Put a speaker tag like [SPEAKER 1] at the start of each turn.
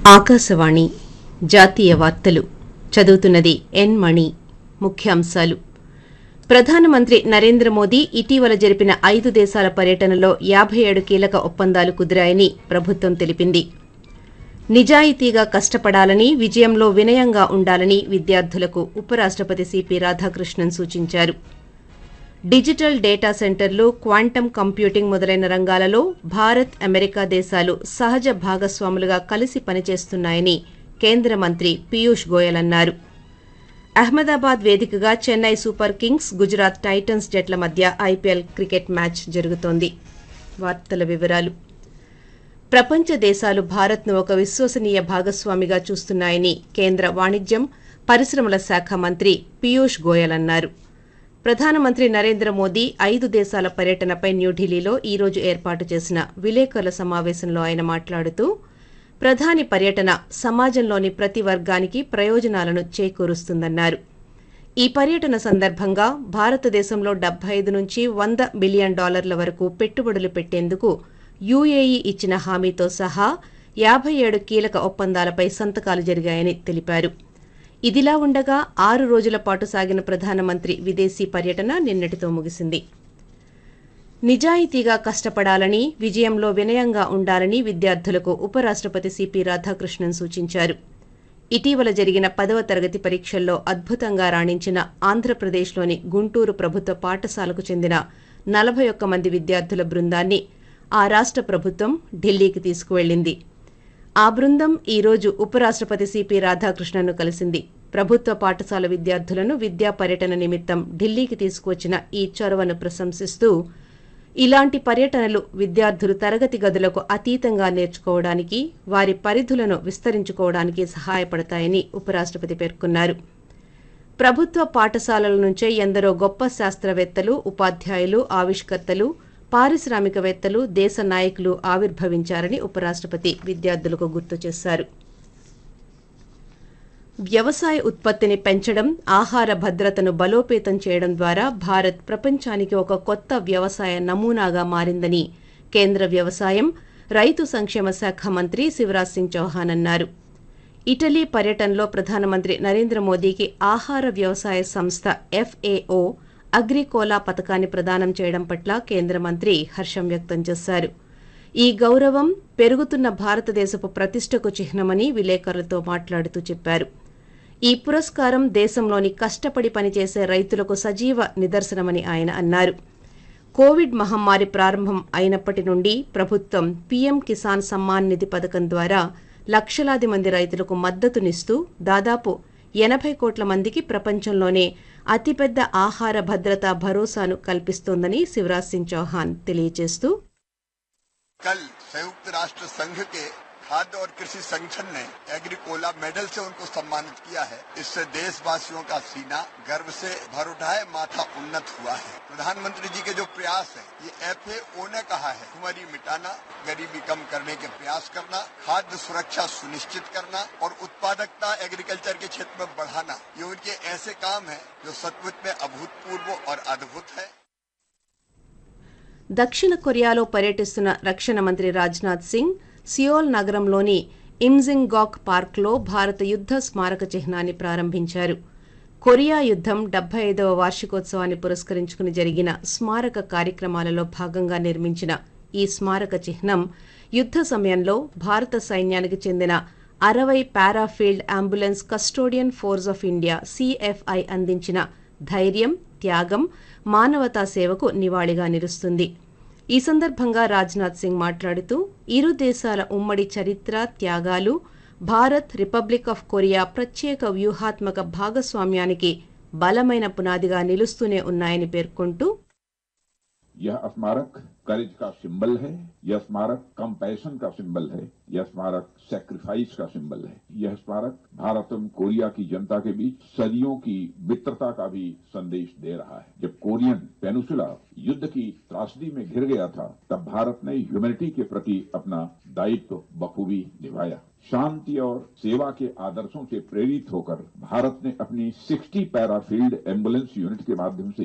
[SPEAKER 1] ఆకాశవాణి జాతీయ వార్తలు చదువుతున్నది ఎన్ మణి ముఖ్యాంశాలు ప్రధానమంత్రి నరేంద్ర మోదీ ఇటీవల జరిపిన ఐదు దేశాల పర్యటనలో యాబై ఏడు కీలక ఒప్పందాలు కుదిరాయని ప్రభుత్వం తెలిపింది నిజాయితీగా కష్టపడాలని విజయంలో వినయంగా ఉండాలని విద్యార్థులకు ఉపరాష్టపతి సిపి రాధాకృష్ణన్ సూచించారు డిజిటల్ డేటా సెంటర్లు క్వాంటమ్ కంప్యూటింగ్ మొదలైన రంగాలలో భారత్ అమెరికా దేశాలు సహజ భాగస్వాములుగా కలిసి పనిచేస్తున్నాయని కేంద్ర మంత్రి పీయూష్ గోయల్ అన్నారు అహ్మదాబాద్ వేదికగా Chennai Super Kings Gujarat Titans జట్ల మధ్య ఐపీఎల్ క్రికెట్ మ్యాచ్ జరుగుతోంది వార్తల వివరాలు ప్రపంచ దేశాలు భారత్ను ఒక విశ్వసనీయ భాగస్వామిగా చూస్తున్నాయని కేంద్ర వాణిజ్యం పరిశ్రమల శాఖ మంత్రి పీయూష్ గోయల్ అన్నారు ప్రధానమంత్రి నరేంద్ర మోదీ ఐదు దేశాల పర్యటనపై న్యూఢిల్లీలో ఈ రోజు ఏర్పాటు చేసిన విలేకరుల సమావేశంలో ఆయన మాట్లాడుతూ ప్రధాని పర్యటన సమాజంలోని ప్రతి వర్గానికి ప్రయోజనాలను చేకూరుస్తుందన్నారు ఈ పర్యటన సందర్భంగా భారతదేశంలో డెబ్బై ఐదు నుంచి వంద బిలియన్ డాలర్ల వరకు పెట్టుబడులు పెట్టేందుకు యూఏఈ ఇచ్చిన హామీతో సహా యాబై ఏడు కీలక ఒప్పందాలపై సంతకాలు జరిగాయని తెలిపారు ఇదిలా ఉండగా ఆరు రోజుల పాటు సాగిన ప్రధానమంత్రి విదేశీ పర్యటన నిన్నటితో ముగిసింది నిజాయితీగా కష్టపడాలని విజయంలో వినయంగా ఉండాలని విద్యార్థులకు ఉపరాష్టపతి సిపి రాధాకృష్ణన్ సూచించారు ఇటీవల జరిగిన పదవ తరగతి పరీక్షల్లో అద్భుతంగా రాణించిన ఆంధ్రప్రదేశ్లోని గుంటూరు ప్రభుత్వ పాఠశాలకు చెందిన నలభై ఒక్క మంది విద్యార్థుల బృందాన్ని ఆ రాష్ట ప్రభుత్వం ఢిల్లీకి తీసుకువెళ్లింది ఆ బృందం ఈ రోజు ఉపరాష్టపతి సిపి రాధాకృష్ణన్ను కలిసింది ప్రభుత్వ పాఠశాల విద్యార్థులను విద్యా పర్యటన నిమిత్తం ఢిల్లీకి తీసుకువచ్చిన ఈ చొరవను ప్రశంసిస్తూ ఇలాంటి పర్యటనలు విద్యార్థులు తరగతి గదులకు అతీతంగా నేర్చుకోవడానికి వారి పరిధులను విస్తరించుకోవడానికి సహాయపడతాయని ఉపరాష్టపతి పేర్కొన్నారు ప్రభుత్వ పాఠశాలల నుంచే ఎందరో గొప్ప శాస్త్రవేత్తలు ఉపాధ్యాయులు ఆవిష్కర్తలు పారిశ్రామికవేత్తలు దేశ నాయకులు ఆవిర్భవించారని ఉపరాష్టపతి విద్యార్థులకు గుర్తు చేశారు వ్యవసాయ ఉత్పత్తిని పెంచడం ఆహార భద్రతను బలోపేతం చేయడం ద్వారా భారత్ ప్రపంచానికి ఒక కొత్త వ్యవసాయ నమూనాగా మారిందని కేంద్ర వ్యవసాయం రైతు సంక్షేమ శాఖ మంత్రి శివరాజ్ సింగ్ చౌహాన్ అన్నారు ఇటలీ పర్యటనలో ప్రధానమంత్రి నరేంద్ర మోదీకి ఆహార వ్యవసాయ సంస్థ ఎఫ్ఏఓ అగ్రికోలా పథకాన్ని ప్రదానం చేయడం పట్ల కేంద్ర మంత్రి హర్షం వ్యక్తం చేశారు ఈ గౌరవం పెరుగుతున్న భారతదేశపు ప్రతిష్టకు చిహ్నమని విలేకరులతో మాట్లాడుతూ చెప్పారు ఈ పురస్కారం దేశంలోని కష్టపడి పనిచేసే రైతులకు సజీవ నిదర్శనమని ఆయన అన్నారు కోవిడ్ మహమ్మారి ప్రారంభం అయినప్పటి నుండి ప్రభుత్వం పీఎం కిసాన్ సమ్మాన్ నిధి పథకం ద్వారా లక్షలాది మంది రైతులకు మద్దతునిస్తూ దాదాపు ఎనభై కోట్ల మందికి ప్రపంచంలోనే అతిపెద్ద ఆహార భద్రతా భరోసాను కల్పిస్తోందని శివరాజ్ సింగ్ చౌహాన్ తెలియజేస్తూ
[SPEAKER 2] कल संयुक्त राष्ट्र संघ के खाद्य और कृषि संगठन ने एग्रीकोला मेडल से उनको सम्मानित किया है इससे देशवासियों का सीना गर्व से भर उठा है माथा उन्नत हुआ है प्रधानमंत्री जी के जो प्रयास है ये एफएओ ने कहा है भुखमरी मिटाना गरीबी कम करने के प्रयास करना खाद्य सुरक्षा सुनिश्चित करना और उत्पादकता एग्रीकल्चर के क्षेत्र में बढ़ाना ये उनके ऐसे काम है जो सचमुच में अभूतपूर्व और अद्भुत है
[SPEAKER 1] దక్షిణ కొరియాలో పర్యటిస్తున్న రక్షణ మంత్రి రాజ్నాథ్ సింగ్ సియోల్ నగరంలోని ఇమ్జింగాక్ పార్క్లో భారత యుద్ధ స్మారక చిహ్నాన్ని ప్రారంభించారు కొరియా యుద్ధం డెబ్బై ఐదవ వార్షికోత్సవాన్ని పురస్కరించుకుని జరిగిన స్మారక కార్యక్రమాలలో భాగంగా నిర్మించిన ఈ స్మారక చిహ్నం యుద్ధ సమయంలో భారత సైన్యానికి చెందిన అరవై para field ambulance custodian force of India CFI అందించిన ధైర్యం త్యాగం మానవతా సేవకు నివాళిగా నిలుస్తుంది ఈ సందర్భంగా రాజ్నాథ్ సింగ్ మాట్లాడుతూ ఇరు దేశాల ఉమ్మడి చరిత్ర త్యాగాలు భారత్ రిపబ్లిక్ ఆఫ్ కొరియా ప్రత్యేక వ్యూహాత్మక భాగస్వామ్యానికి బలమైన పునాదిగా నిలుస్తూనే ఉన్నాయని పేర్కొంటూ
[SPEAKER 3] यह स्मारक करेज का सिंबल है यह स्मारक कंपैशन का सिंबल है यह स्मारक सेक्रीफाइस का सिंबल है यह स्मारक भारत एवं कोरिया की जनता के बीच सदियों की मित्रता का भी संदेश दे रहा है जब कोरियन पेनुसुला युद्ध की त्रासदी में घिर गया था तब भारत ने ह्यूमैनिटी के प्रति अपना दायित्व बखूबी निभाया शांति और सेवा के आदर्शों से प्रेरित होकर भारत ने अपनी 60 पैराफील्ड एम्बुलेंस यूनिट के माध्यम से